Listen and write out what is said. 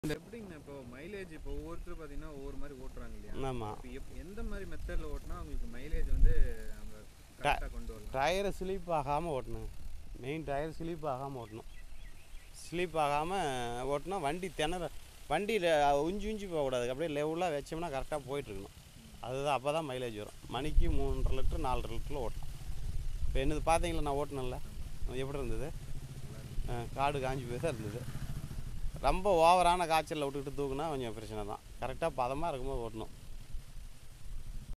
இந்த எப்படிங்கண்ணா இப்போ மைலேஜ் இப்போ ஒவ்வொருத்தரும் பார்த்தீங்கன்னா ஒவ்வொரு மாதிரி ஓட்டுறாங்க இல்லையா ஆமாம் இப்போ எப்- எந்த மாதிரி மெத்தடில் ஓட்டினா அவங்களுக்கு மைலேஜ் வந்து அவங்க கரெக்டாக கொண்டு வரலாம் டயரை ஸ்லீப் ஆகாமல் ஓட்டணும் மெயின் டயர் ஸ்லீப் ஆகாமல் ஓட்டணும் ஸ்லீப் ஆகாமல் ஓட்டினா வண்டி திணற வண்டியில் உஞ்சி உஞ்சி போகக்கூடாது அப்படியே லெவலாக வச்சோம்னா கரெக்டாக போயிட்டுருக்கணும் அதுதான் அப்போ தான் மைலேஜ் வரும் மணிக்கு மூன்றரை லிட்டர் நாலரை லிட்டரில் ஓட்டணும் இப்போ என்னது பார்த்தீங்களா நான் ஓட்டினேன்ல எப்படி இருந்தது ஆ, காடு காஞ்சி போய் தான் இருந்தது ரொம்ப ஓவரான காய்ச்சலில் விட்டுக்கிட்டு தூக்குனா கொஞ்சம் பிரச்சனை தான் கரெக்டாக பதமாக இருக்கும்போது ஓட்டணும்